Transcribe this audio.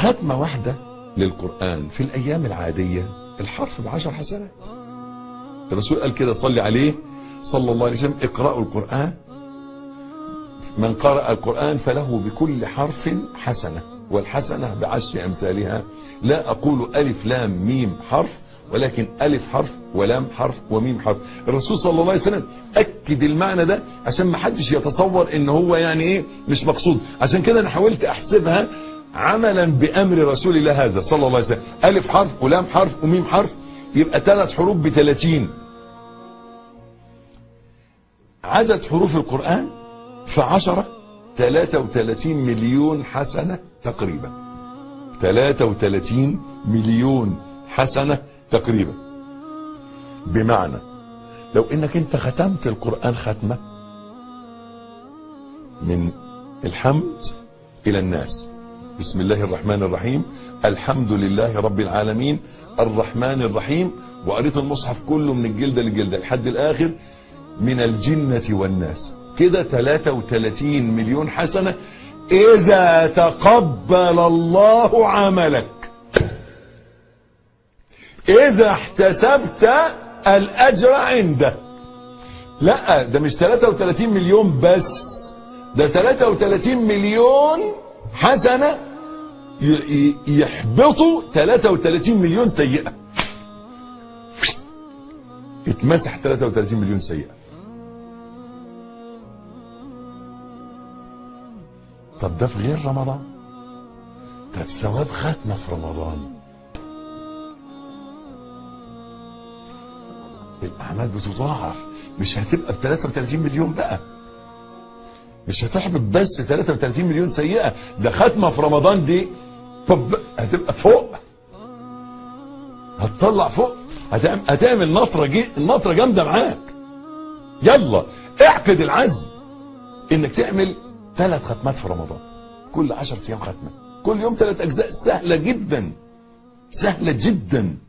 ختمة واحدة للقرآن في الأيام العادية الحرف بعشر حسنات الرسول قال كده صلي عليه صلى الله عليه وسلم اقرأوا القرآن من قرأ القرآن فله بكل حرف حسنة والحسنة بعشر أمثالها لا أقول ألف لام ميم حرف ولكن ألف حرف ولام حرف وميم حرف الرسول صلى الله عليه وسلم أكد المعنى ده عشان ما حدش يتصور ان هو يعني ايه مش مقصود عشان كده انا حاولت احسبها عملا بأمر رسول الله هذا صلى الله عليه وسلم ألف حرف ولام حرف وميم حرف يبقى ثلاث حروف بثلاثين عدد حروف القرآن في عشرة 33 مليون حسنة تقريبا 33 مليون حسنة تقريبا بمعنى لو انك انت ختمت القرآن ختمة من الحمد الى الناس بسم الله الرحمن الرحيم الحمد لله رب العالمين الرحمن الرحيم وقريت المصحف كله من الجلدة للجلدة لحد الاخر من الجنة والناس كده 33 مليون حسنة إذا تقبل الله عملك إذا احتسبت الأجر عنده لا ده مش 33 مليون بس ده 33 مليون حسنة يحبطوا 33 مليون سيئة اتمسح 33 مليون سيئة طب ده في غير رمضان طب ثواب ختمة في رمضان الأعمال بتضاعف مش هتبقى ب 33 مليون بقى مش هتحبط بس 33 مليون سيئة ده ختمة في رمضان دي طب هتبقى فوق هتطلع فوق هتعمل, هتعمل نطرة جي نطرة جامدة معاك يلا اعقد العزم انك تعمل ثلاث ختمات في رمضان كل عشر ايام ختمه كل يوم ثلاث اجزاء سهله جدا سهله جدا